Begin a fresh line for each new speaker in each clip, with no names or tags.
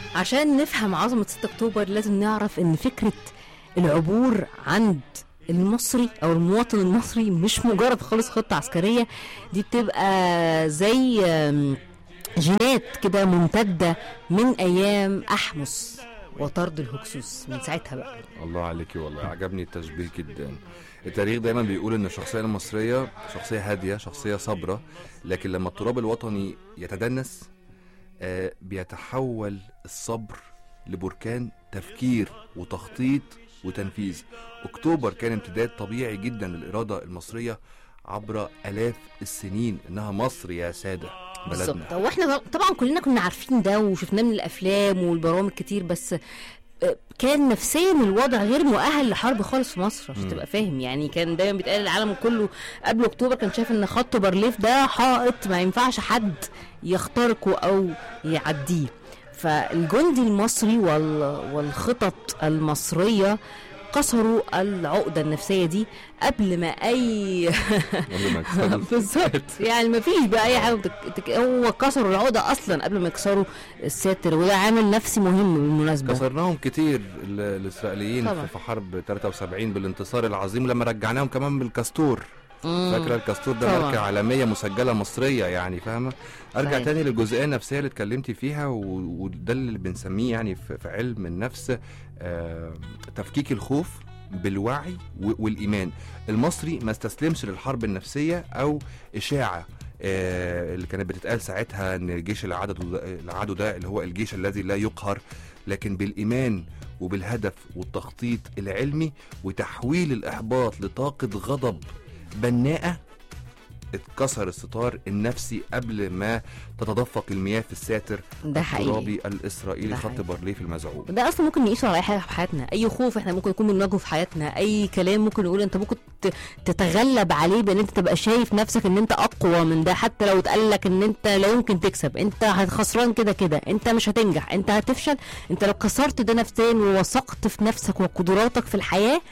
عشان نفهم عظمة 6 أكتوبر لازم نعرف إن فكرة العبور عند المصري أو المواطن المصري مش مجرد خالص خطة عسكرية دي بتبقى زي آم، جينات كده ممتدة من أيام أحمس وطرد الهكسوس من ساعتها بقى
الله عليكي والله عجبني التشبيه جدا التاريخ دايما بيقول ان الشخصيه المصريه شخصيه هاديه شخصيه صابره لكن لما التراب الوطني يتدنس آه بيتحول الصبر لبركان تفكير وتخطيط وتنفيذ اكتوبر كان امتداد طبيعي جدا للاراده المصريه عبر الاف السنين انها مصر يا ساده
بالظبط
بلدنا
هو احنا طبعا كلنا كنا عارفين ده وشفناه من الافلام والبرامج كتير بس آه، كان نفسيا الوضع غير مؤهل لحرب خالص في مصر عشان
مم.
تبقى فاهم يعني كان دايما بيتقال العالم كله قبل اكتوبر كان شايف ان خط بارليف ده حائط ما ينفعش حد يخترقه او يعديه فالجندي المصري وال... والخطط المصريه كسروا العقده النفسيه دي قبل ما اي
قبل ما يكسروا
بالظبط يعني ما فيش بقى اي حاجه بتك... تك... هو كسروا العقده اصلا قبل ما يكسروا الساتر وده عامل نفسي مهم بالمناسبه
كسرناهم كتير ال- الاسرائيليين
طبعا.
في- في حرب 73 بالانتصار العظيم لما رجعناهم كمان بالكاستور
مم.
فاكره الكاستور ده
طبعا.
ماركه عالميه مسجله مصريه يعني فاهمه ارجع
صحيح.
تاني للجزئيه النفسيه اللي اتكلمتي فيها و- وده اللي بنسميه يعني في في علم النفس آه، تفكيك الخوف بالوعي و- والايمان المصري ما استسلمش للحرب النفسيه او اشاعه آه، اللي كانت بتتقال ساعتها ان الجيش العدد العدو ده اللي هو الجيش الذي لا يقهر لكن بالايمان وبالهدف والتخطيط العلمي وتحويل الاحباط لطاقه غضب بناءه اتكسر الستار النفسي قبل ما تتدفق المياه في الساتر
ده حقيقي
الترابي الاسرائيلي
ده
خط
حقيقي.
بارليف المزعوم
ده اصلا ممكن نقيسه على اي حاجه في حياتنا اي خوف احنا ممكن نكون بنواجهه في حياتنا اي كلام ممكن نقول انت ممكن ت- تتغلب عليه بان انت تبقى شايف نفسك ان انت اقوى من ده حتى لو اتقال لك ان انت لا يمكن تكسب انت خسران كده كده انت مش هتنجح انت هتفشل انت لو كسرت ده نفسيا ووثقت في نفسك وقدراتك في الحياه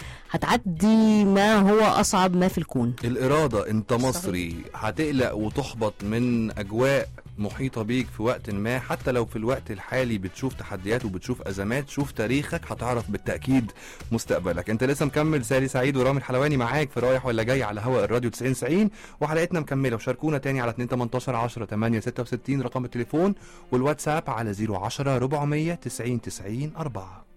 هتعدي ما هو اصعب ما في الكون
الإرادة أنت
صحيح.
مصري هتقلق وتحبط من أجواء محيطة بيك في وقت ما حتى لو في الوقت الحالي بتشوف تحديات وبتشوف أزمات شوف تاريخك هتعرف بالتأكيد مستقبلك أنت لسه مكمل سالي سعيد ورامي الحلواني معاك في رايح ولا جاي على هواء الراديو 90 90 وحلقتنا مكملة وشاركونا تاني على 2 18 10 8 66 رقم التليفون والواتساب على 010 400 90 90 4